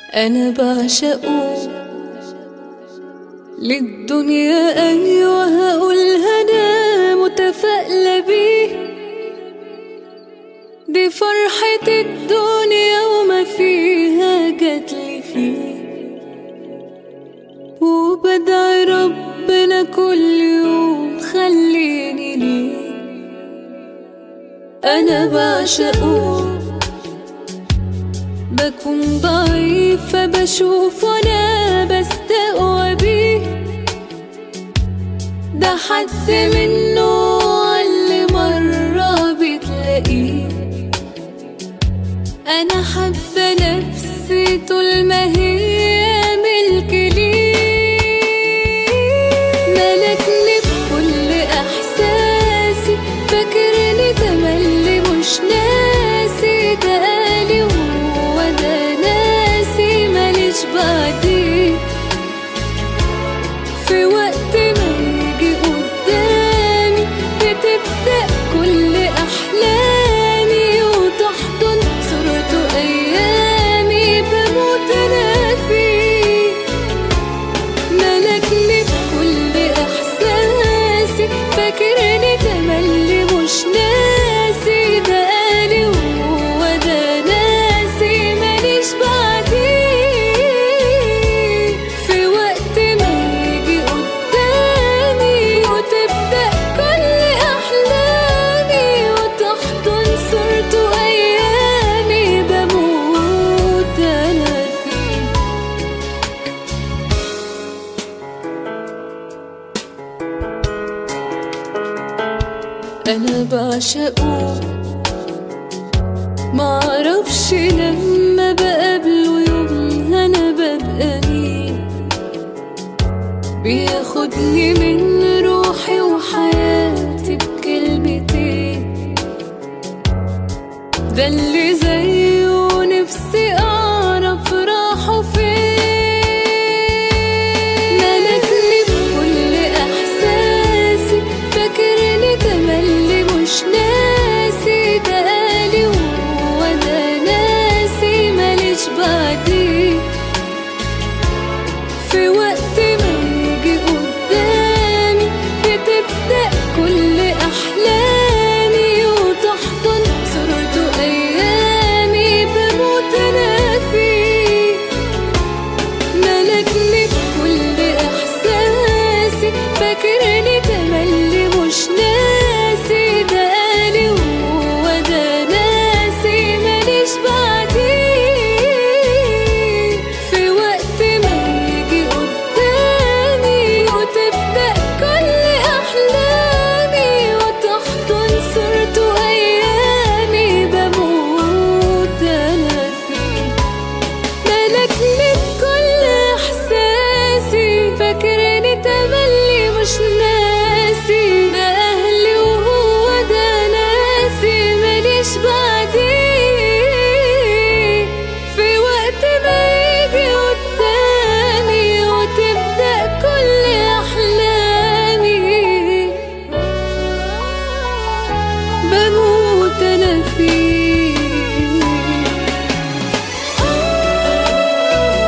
أنا بعشقه للدنيا أيوة هقولها أنا متفائلة بيه دي فرحة الدنيا وما فيها جاتلي فيه وبدعي ربنا كل يوم خليني ليه أنا بعشقه بكون ضعيفة بشوف وانا بستقوى بيه ده حد منه اللي مرة بتلاقيه أنا حابة نفسي طول ما هي ملك ليه ملكني بكل إحساسي فاكرني تملي مش ناسي ده قالي وهو ده ناسي ماليش بعديه في وقت ما يجي قدامي بتبدأ كل أحلامي وتحضن صورته أيامي بموت أنا فيه ملكني بكل إحساسي فاكرني تملي مش ناسي ده قالي وهو ده ناسي ماليش بعديه في وقت ما يجي قدامي وتبدأ كل أحلامي وتحضن صورته أيامي بموت أنا فيه أنا بعشقه معرفش لما بقابله يوم أنا ببقى مين بياخدني من روحي وحياتي بكلمتين ده اللي زيه نفسي أعرف راحه فين ملكني بكل إحساسي فاكرني تملي مش ناسي ده قالي وهو ده ناسي ماليش بعديه في وقت ما يجي قدامي بتبدأ كل أحلامي وتحضن صورته أيامي بموت أنا فيه ملكني بكل إحساسي فاكرني تملي مش ناسي ده قالي وهو ده ناسي ماليش بعديه في وقت ما يجي قدامي وتبدأ كل أحلامي وتحضن صورته أيامي بموت أنا فيه ملكني بكل إحساسي فاكرني تملي مش ناسي ده أهلي وهو ده ناسي ماليش بعديه في وقت ما يجي قدامي وتبدأ كل أحلامي بموت أنا فيه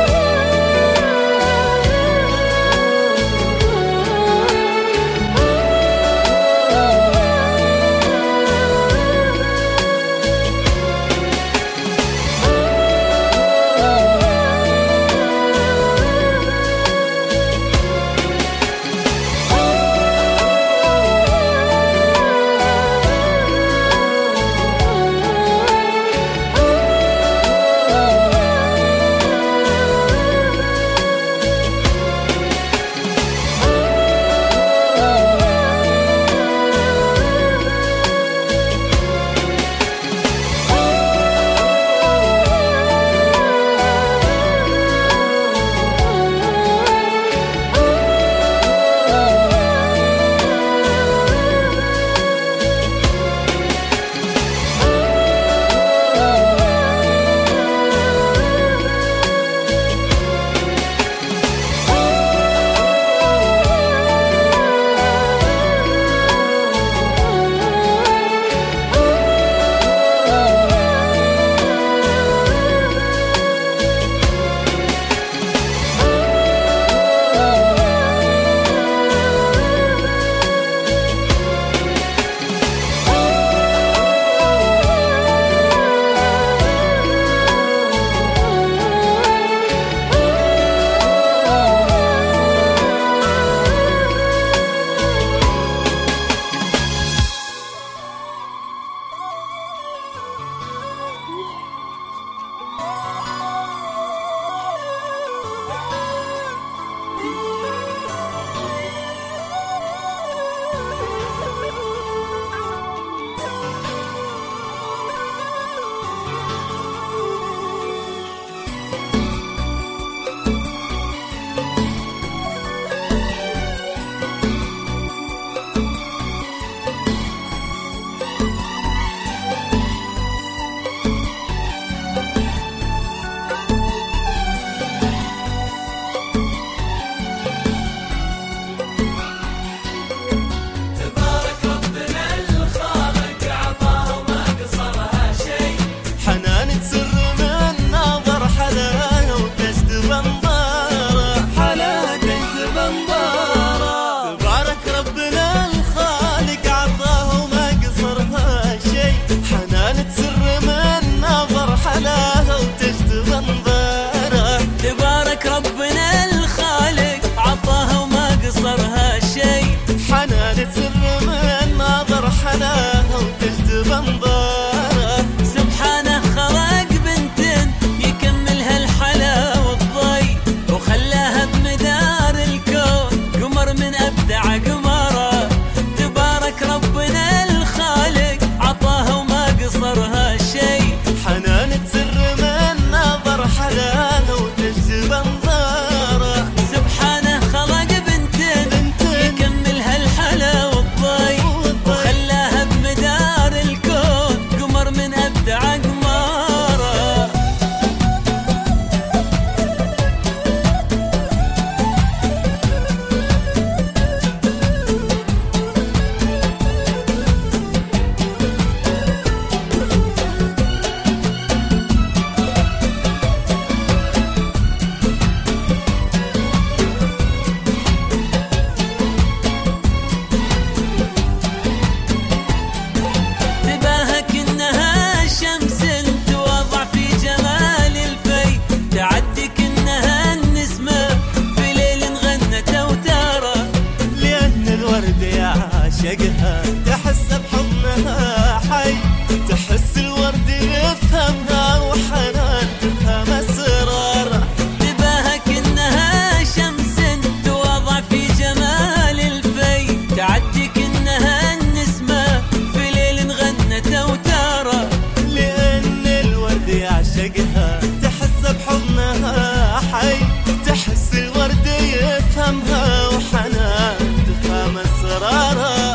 تعدي كأنها النسمة في ليل غنت أوتارا لأن الورد يعشقها تحس بحضنها حي تحس الورد يفهمها وحنان تفهم اسرارها تباهى كأنها شمس توضع في جمال الفي تعدي كأنها النسمة في ليل غنت أوتارا لأن الورد يعشقها تحس بحضنها حي تحس الورد يفهمها وحنان تفهم اسرارها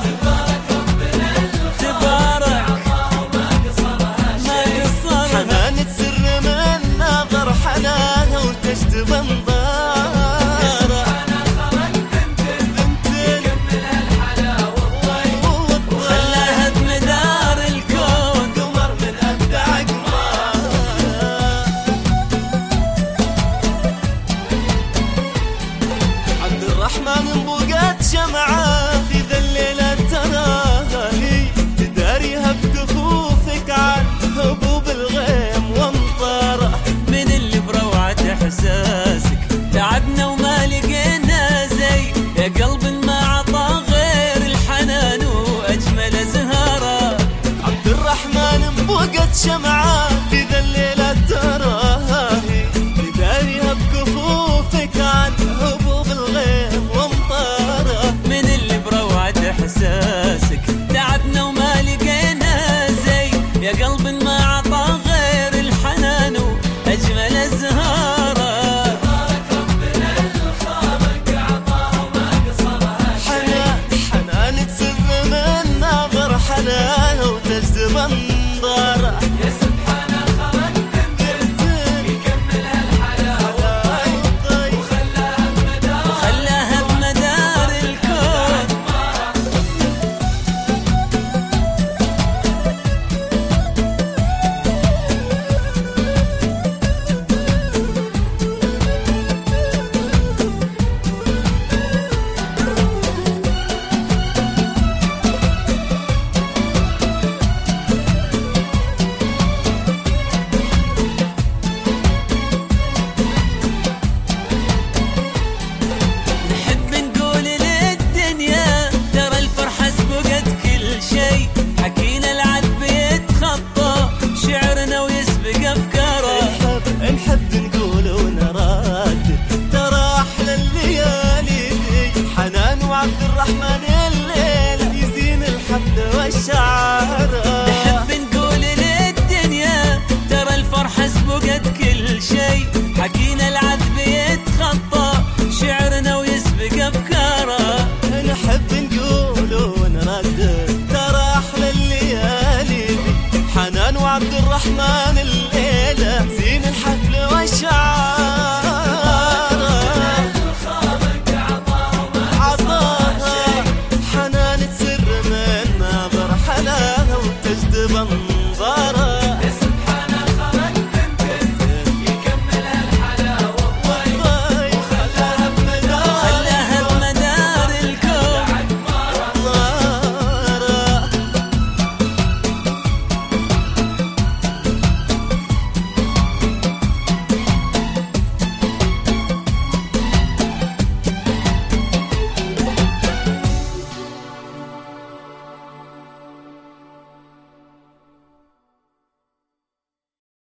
تبارك ما قصرها حنان تسر من نظر حنانها وتشتبه انظر